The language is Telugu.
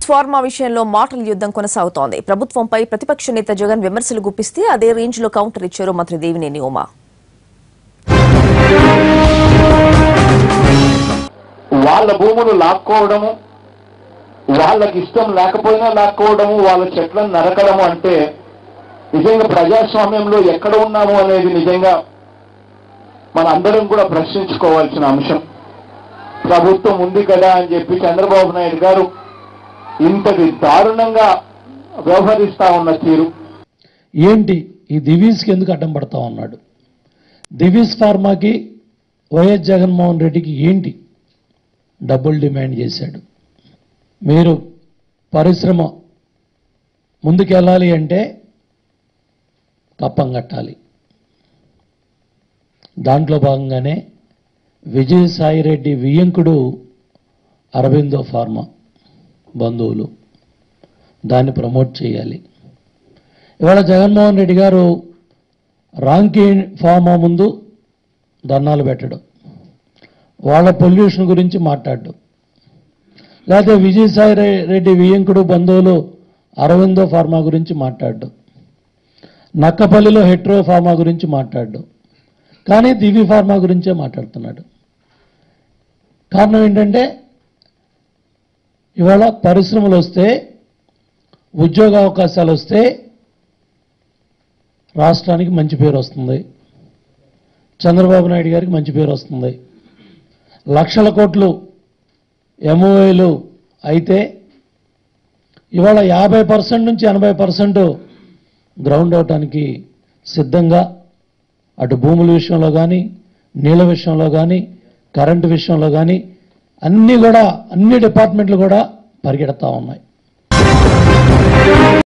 ఫార్మా విషయంలో మాటల యుద్ధం కొనసాగుతోంది ప్రభుత్వంపై ప్రతిపక్ష నేత జగన్ విమర్శలు గుప్పిస్తే అదే రేంజ్ లో కౌంటర్ ఇచ్చారు మంత్రి దేవినేని ఉమా వాళ్ళ భూములు లాక్కోవడము వాళ్ళకి ఇష్టం లేకపోయినా లాక్కోవడము వాళ్ళ చెట్లను నరకడము అంటే నిజంగా ప్రజాస్వామ్యంలో ఎక్కడ ఉన్నాము అనేది నిజంగా మన అందరం కూడా ప్రశ్నించుకోవాల్సిన అంశం ప్రభుత్వం ఉంది కదా అని చెప్పి చంద్రబాబు నాయుడు గారు ఇంతటి దారుణంగా వ్యవహరిస్తా ఉన్న తీరు ఏంటి ఈ దివీస్కి ఎందుకు అడ్డం పడతా ఉన్నాడు దివీస్ ఫార్మాకి వైఎస్ జగన్మోహన్ రెడ్డికి ఏంటి డబ్బులు డిమాండ్ చేశాడు మీరు పరిశ్రమ ముందుకెళ్ళాలి అంటే కప్పం కట్టాలి దాంట్లో భాగంగానే విజయసాయిరెడ్డి వియ్యంకుడు అరవిందో ఫార్మా బంధువులు దాన్ని ప్రమోట్ చేయాలి ఇవాళ జగన్మోహన్ రెడ్డి గారు రాంకీ ఫార్మా ముందు ధర్నాలు పెట్టడం వాళ్ళ పొల్యూషన్ గురించి మాట్లాడడం లేకపోతే విజయసాయి రె- రెడ్డి వియ్యంకుడు బంధువులు అరవిందో ఫార్మా గురించి మాట్లాడడం నక్కపల్లిలో హెట్రో ఫార్మా గురించి మాట్లాడడం కానీ దివి ఫార్మా గురించే మాట్లాడుతున్నాడు కారణం ఏంటంటే ఇవాళ పరిశ్రమలు వస్తే ఉద్యోగ అవకాశాలు వస్తే రాష్ట్రానికి మంచి పేరు వస్తుంది చంద్రబాబు నాయుడు గారికి మంచి పేరు వస్తుంది లక్షల కోట్లు ఎంఓఏలు అయితే ఇవాళ యాభై పర్సెంట్ నుంచి ఎనభై పర్సెంట్ గ్రౌండ్ అవటానికి సిద్ధంగా అటు భూముల విషయంలో కానీ నీళ్ళ విషయంలో కానీ కరెంటు విషయంలో కానీ అన్నీ కూడా అన్ని డిపార్ట్మెంట్లు కూడా పరిగెడతా ఉన్నాయి